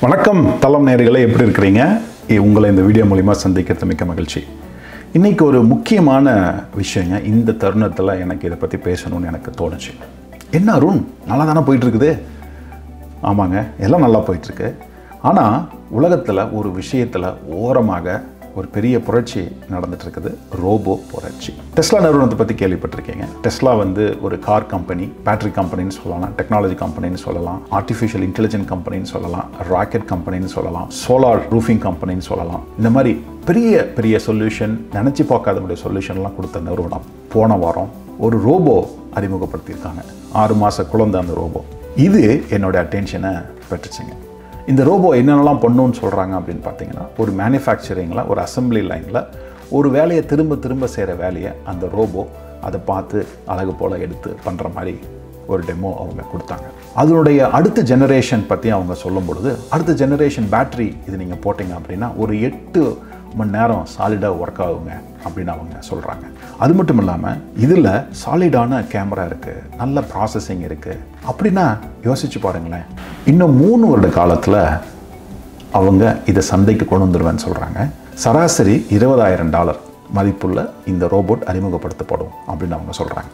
வணக்கம் தளம் நேயர்களே எப்படி இருக்கிறீங்க இ- உங்களை இந்த வீடியோ மூலிமா சந்திக்கிறது மிக்க மகிழ்ச்சி இன்றைக்கி ஒரு முக்கியமான விஷயங்க இந்த தருணத்தில் எனக்கு இதை பற்றி பேசணும்னு எனக்கு தோணுச்சு என்ன அருண் நல்லா தானே போயிட்டுருக்குது ஆமாங்க எல்லாம் நல்லா போயிட்டுருக்கு ஆனால் உலகத்தில் ஒரு விஷயத்தில் ஓரமாக ஒரு பெரிய புரட்சி நடந்துட்டு இருக்குது ரோபோ புரட்சி டெஸ்லா நிறுவனத்தை பற்றி கேள்விப்பட்டிருக்கீங்க டெஸ்லா வந்து ஒரு கார் கம்பெனி பேட்டரி கம்பெனின்னு சொல்லலாம் டெக்னாலஜி கம்பெனின்னு சொல்லலாம் ஆர்டிஃபிஷியல் இன்டெலிஜென்ட் கம்பெனின்னு சொல்லலாம் ராக்கெட் கம்பெனின்னு சொல்லலாம் சோலார் ரூஃபிங் கம்பெனின்னு சொல்லலாம் இந்த மாதிரி பெரிய பெரிய சொல்யூஷன் நினச்சி பார்க்காத முடிய சொல்யூஷன்லாம் கொடுத்த நிறுவனம் போன வாரம் ஒரு ரோபோ அறிமுகப்படுத்தியிருக்காங்க ஆறு மாத குழந்தை அந்த ரோபோ இது என்னோட அட்டென்ஷனை பெற்றுச்சுங்க இந்த ரோபோ என்னென்னலாம் பண்ணுன்னு சொல்கிறாங்க அப்படின்னு பார்த்தீங்கன்னா ஒரு மேனுஃபேக்சரிங்கில் ஒரு அசம்பிளி லைனில் ஒரு வேலையை திரும்ப திரும்ப செய்கிற வேலையை அந்த ரோபோ அதை பார்த்து அழகு போல் எடுத்து பண்ணுற மாதிரி ஒரு டெமோ அவங்க கொடுத்தாங்க அதனுடைய அடுத்த ஜெனரேஷன் பற்றி அவங்க சொல்லும் பொழுது அடுத்த ஜெனரேஷன் பேட்டரி இது நீங்கள் போட்டிங்க அப்படின்னா ஒரு எட்டு மணி நேரம் சாலிடாக ஒர்க் ஆகுங்க அப்படின்னு அவங்க சொல்கிறாங்க அது மட்டும் இல்லாமல் இதில் சாலிடான கேமரா இருக்குது நல்ல ப்ராசஸிங் இருக்குது அப்படின்னா யோசிச்சு பாருங்களேன் இன்னும் மூணு வருட காலத்தில் அவங்க இதை சந்தைக்கு கொண்டு வந்துடுவேன்னு சொல்கிறாங்க சராசரி இருபதாயிரம் டாலர் மதிப்புள்ள இந்த ரோபோட் அறிமுகப்படுத்தப்படும் அப்படின்னு அவங்க சொல்கிறாங்க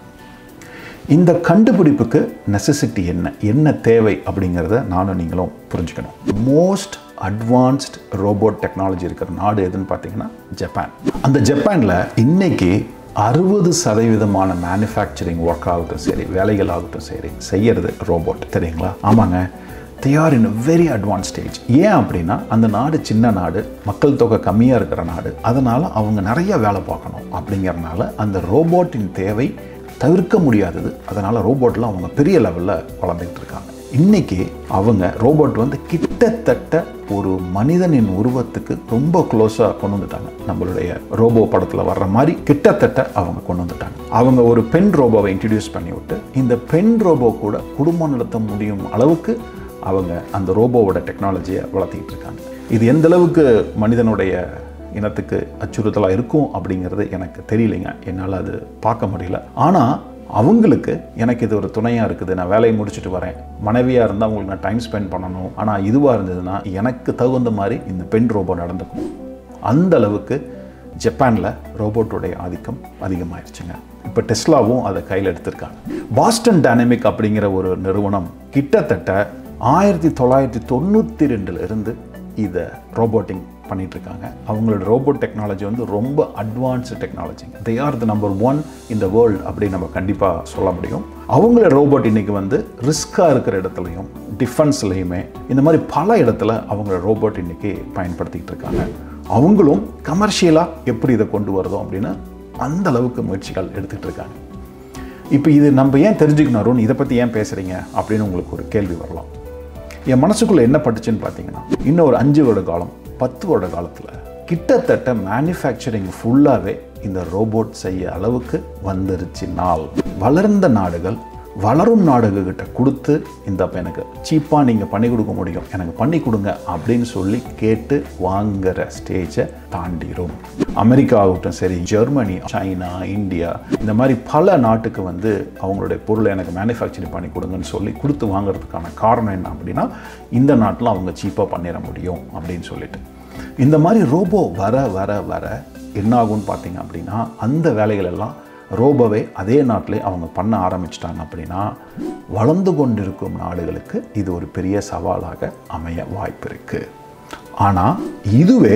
இந்த கண்டுபிடிப்புக்கு நெசசிட்டி என்ன என்ன தேவை அப்படிங்கிறத நானும் நீங்களும் புரிஞ்சுக்கணும் மோஸ்ட் அட்வான்ஸ்ட் ரோபோட் டெக்னாலஜி இருக்கிற நாடு எதுன்னு பார்த்தீங்கன்னா ஜப்பான் அந்த ஜப்பானில் இன்னைக்கு அறுபது சதவீதமான மேனுஃபேக்சரிங் ஒர்க் ஆகட்டும் சரி வேலைகள் ஆகட்டும் சரி செய்யறது ரோபோட் தெரியுங்களா ஆமாங்க they are in very advance stage ஏன் அப்படின்னா அந்த நாடு சின்ன நாடு மக்கள் தொகை கம்மியாக இருக்கிற நாடு அதனால் அவங்க நிறைய வேலை பார்க்கணும் அப்படிங்கிறனால அந்த ரோபோட்டின் தேவை தவிர்க்க முடியாதது அதனால் ரோபோட்டில் அவங்க பெரிய லெவலில் வளர்ந்துக்கிட்டு இருக்காங்க இன்னைக்கு அவங்க ரோபோட் வந்து கிட்டத்தட்ட ஒரு மனிதனின் உருவத்துக்கு ரொம்ப க்ளோஸாக கொண்டு வந்துட்டாங்க நம்மளுடைய ரோபோ படத்தில் வர்ற மாதிரி கிட்டத்தட்ட அவங்க கொண்டு வந்துட்டாங்க அவங்க ஒரு பெண் ரோபோவை இன்ட்ரடியூஸ் பண்ணி விட்டு இந்த பெண் ரோபோ கூட குடும்பம் நடத்த முடியும் அளவுக்கு அவங்க அந்த ரோபோவோட டெக்னாலஜியை வளர்த்திக்கிட்டு இருக்காங்க இது எந்த அளவுக்கு மனிதனுடைய இனத்துக்கு அச்சுறுத்தலாக இருக்கும் அப்படிங்கிறது எனக்கு தெரியலைங்க என்னால் அது பார்க்க முடியல ஆனால் அவங்களுக்கு எனக்கு இது ஒரு துணையாக இருக்குது நான் வேலையை முடிச்சுட்டு வரேன் மனைவியாக இருந்தால் அவங்களுக்கு நான் டைம் ஸ்பெண்ட் பண்ணணும் ஆனால் இதுவாக இருந்ததுன்னா எனக்கு தகுந்த மாதிரி இந்த பெண் ரோபோ நடந்துக்கும் அந்த அளவுக்கு ஜப்பானில் ரோபோட்டுடைய ஆதிக்கம் அதிகமாயிருச்சுங்க இப்போ டெஸ்லாவும் அதை கையில் எடுத்திருக்காங்க பாஸ்டன் டைனமிக் அப்படிங்கிற ஒரு நிறுவனம் கிட்டத்தட்ட ஆயிரத்தி தொள்ளாயிரத்தி தொண்ணூற்றி ரெண்டுல இருந்து இதை ரோபோட்டிங் பண்ணிட்டு இருக்காங்க அவங்களோட ரோபோட் டெக்னாலஜி வந்து ரொம்ப advanced technology they are the number one இந்த வேர்ல்டு அப்படின்னு நம்ம கண்டிப்பாக சொல்ல முடியும் அவங்களோட ரோபோட் இன்னைக்கு வந்து ரிஸ்காக இருக்கிற இடத்துலையும் டிஃபென்ஸ்லையுமே இந்த மாதிரி பல இடத்துல அவங்களோட ரோபோட் இன்னைக்கு பயன்படுத்திக்கிட்டு இருக்காங்க அவங்களும் கமர்ஷியலாக எப்படி இதை கொண்டு வருதோ அப்படின்னு அந்த அளவுக்கு முயற்சிகள் எடுத்துக்கிட்டு இருக்காங்க இப்போ இது நம்ம ஏன் தெரிஞ்சுக்கணும் அருண் இதை பற்றி ஏன் பேசுகிறீங்க அப்படின்னு உங்களுக்கு ஒரு கேள்வி வரலாம் என் மனசுக்குள்ளே என்ன பட்டுச்சுன்னு பார்த்தீங்கன்னா இன்னும் ஒரு அஞ்சு வருட காலம் பத்து வருட காலத்தில் கிட்டத்தட்ட மேனுஃபேக்சரிங் ஃபுல்லாகவே இந்த ரோபோட் செய்ய அளவுக்கு வந்துருச்சு நாள் வளர்ந்த நாடுகள் வளரும் நாடுகள்கிட்ட கொடுத்து இந்த அப்ப எனக்கு சீப்பாக நீங்கள் பண்ணி கொடுக்க முடியும் எனக்கு பண்ணி கொடுங்க அப்படின்னு சொல்லி கேட்டு வாங்குற ஸ்டேஜை தாண்டிரும் அமெரிக்கா ஆகட்டும் சரி ஜெர்மனி சைனா இந்தியா இந்த மாதிரி பல நாட்டுக்கு வந்து அவங்களுடைய பொருளை எனக்கு மேனுஃபேக்சரிங் பண்ணி கொடுங்கன்னு சொல்லி கொடுத்து வாங்குறதுக்கான காரணம் என்ன அப்படின்னா இந்த நாட்டில் அவங்க சீப்பாக பண்ணிட முடியும் அப்படின்னு சொல்லிட்டு இந்த மாதிரி ரோபோ வர வர வர என்ன ஆகும்னு பார்த்தீங்க அப்படின்னா அந்த வேலைகள் எல்லாம் ரோபோவை அதே நாட்டிலே அவங்க பண்ண ஆரம்பிச்சிட்டாங்க அப்படின்னா வளர்ந்து கொண்டிருக்கும் நாடுகளுக்கு இது ஒரு பெரிய சவாலாக அமைய வாய்ப்பு இருக்குது ஆனால் இதுவே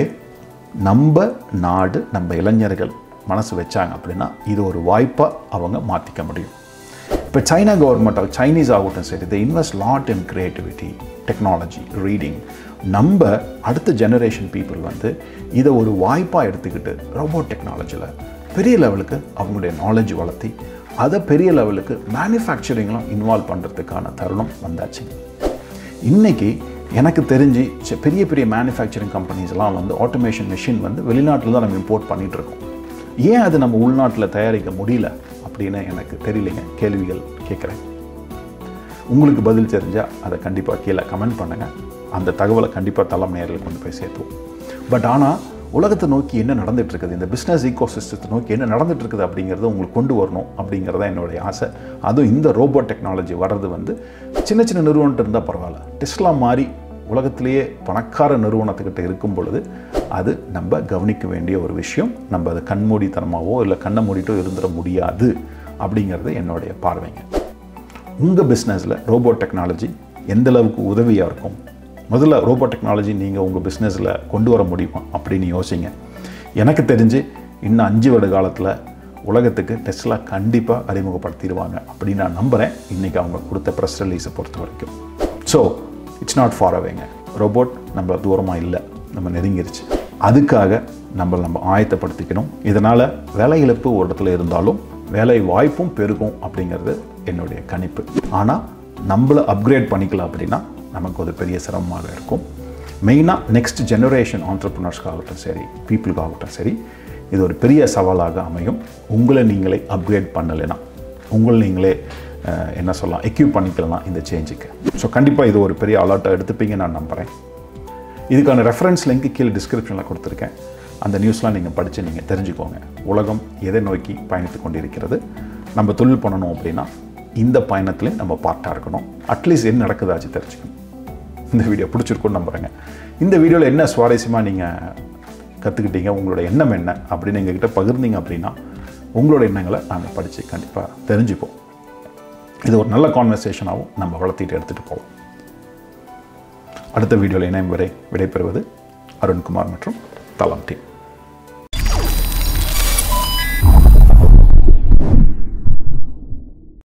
நம்ம நாடு நம்ம இளைஞர்கள் மனசு வச்சாங்க அப்படின்னா இது ஒரு வாய்ப்பாக அவங்க மாற்றிக்க முடியும் இப்போ சைனா கவர்மெண்ட் சைனீஸ் ஆகட்டும் சரி they invest lot in creativity technology reading நம்ம அடுத்த ஜெனரேஷன் பீப்புள் வந்து இதை ஒரு வாய்ப்பாக எடுத்துக்கிட்டு ரோபோட் டெக்னாலஜியில் பெரிய லெவலுக்கு அவங்களுடைய நாலேஜ் வளர்த்தி அதை பெரிய லெவலுக்கு மேனுஃபேக்சரிங்லாம் இன்வால்வ் பண்ணுறதுக்கான தருணம் வந்தாச்சுங்க இன்னைக்கு எனக்கு தெரிஞ்சு ச- பெரிய பெரிய மேனுஃபேக்சரிங் கம்பெனிஸ்லாம் வந்து ஆட்டோமேஷன் மிஷின் வந்து வெளிநாட்டில் தான் நம்ம இம்போர்ட் பண்ணிட்டு இருக்கோம் ஏன் அது நம்ம உள்நாட்டில் தயாரிக்க முடியல அப்படின்னு எனக்கு தெரியலைங்க கேள்விகள் கேட்குறேன் உங்களுக்கு பதில் தெரிஞ்சால் அதை கண்டிப்பாக கீழே கமெண்ட் பண்ணுங்கள் அந்த தகவலை கண்டிப்பாக தளம் நேரில் கொண்டு போய் சேர்த்துவோம் பட் ஆனால் உலகத்தை நோக்கி என்ன நடந்துட்டு இருக்குது இந்த பிஸ்னஸ் ஈகோ சிஸ்டத்தை நோக்கி என்ன நடந்துட்டு இருக்குது அப்படிங்கிறத உங்களுக்கு கொண்டு வரணும் அப்படிங்கிறத என்னுடைய ஆசை அதுவும் இந்த ரோபோட் டெக்னாலஜி வர்றது வந்து சின்ன சின்ன நிறுவனத்தை இருந்தால் பரவாயில்ல டெஸ்லா மாதிரி உலகத்திலேயே பணக்கார நிறுவனத்துக்கிட்ட இருக்கும் பொழுது அது நம்ம கவனிக்க வேண்டிய ஒரு விஷயம் நம்ம அதை கண்மூடித்தனமாவோ இல்லை கண்ணை மூடிட்டோ இருந்துட முடியாது அப்படிங்கிறது என்னுடைய பார்வைங்க உங்கள் பிஸ்னஸில் ரோபோ டெக்னாலஜி எந்த அளவுக்கு உதவியாக இருக்கும் முதல்ல ரோபோ டெக்னாலஜி நீங்கள் உங்கள் பிஸ்னஸில் கொண்டு வர முடியுமா அப்படின்னு யோசிங்க எனக்கு தெரிஞ்சு இன்னும் அஞ்சு வருட காலத்தில் உலகத்துக்கு டெஸ்லா கண்டிப்பாக அறிமுகப்படுத்திடுவாங்க அப்படின்னு நான் நம்புகிறேன் இன்றைக்கி அவங்க கொடுத்த ப்ரெஸ் ரிலீஸை பொறுத்த வரைக்கும் ஸோ இட்ஸ் நாட் ஃபார் அவேங்க ரோபோட் நம்ம தூரமாக இல்லை நம்ம நெருங்கிருச்சு அதுக்காக நம்ம நம்ம ஆயத்தப்படுத்திக்கணும் இதனால் வேலை இழப்பு ஒரு இடத்துல இருந்தாலும் வேலை வாய்ப்பும் பெருகும் அப்படிங்கிறது என்னுடைய கணிப்பு ஆனால் நம்மளை அப்கிரேட் பண்ணிக்கலாம் அப்படின்னா நமக்கு ஒரு பெரிய சிரமமாக இருக்கும் மெயினாக நெக்ஸ்ட் ஜெனரேஷன் ஆண்டர்பிரினர்ஸ்க்காகட்டும் சரி பீப்புளுக்காகட்டும் சரி இது ஒரு பெரிய சவாலாக அமையும் உங்களை நீங்களே அப்கிரேட் பண்ணலைன்னா உங்களை நீங்களே அஹ், என்ன சொல்லலாம் எக்யூப் பண்ணிக்கலாம் இந்த சேஞ்சுக்கு ஸோ கண்டிப்பாக இது ஒரு பெரிய அலர்ட்டாக எடுத்துப்பீங்க நான் நம்புகிறேன் இதுக்கான ரெஃபரன்ஸ் லிங்க் கீழே டிஸ்கிரிப்ஷனில் கொடுத்துருக்கேன் அந்த நியூஸ்லாம் நீங்கள் படித்து நீங்கள் தெரிஞ்சுக்கோங்க உலகம் எதை நோக்கி பயணித்து கொண்டிருக்கிறது நம்ம தொழில் பண்ணணும் அப்படின்னா இந்த பயணத்திலே நம்ம பார்ட்டாக இருக்கணும் அட்லீஸ்ட் என்ன நடக்குதாச்சு தெரிஞ்சுக்கணும் இந்த வீடியோ பிடிச்சிருக்கும்னு நம்புகிறேங்க இந்த வீடியோவில் என்ன சுவாரஸ்யமாக நீங்கள் கற்றுக்கிட்டீங்க உங்களோட எண்ணம் என்ன அப்படின்னு எங்ககிட்ட பகிர்ந்தீங்க அப்படின்னா உங்களோட எண்ணங்களை நாங்கள் படித்து கண்டிப்பாக தெரிஞ்சுப்போம் இது ஒரு நல்ல கான்வர்சேஷனாகவும் நம்ம வளர்த்திட்டு எடுத்துகிட்டு போவோம் அடுத்த வீடியோவில் இணையும் வரை விடைபெறுவது அருண்குமார் மற்றும் தலம் டீம்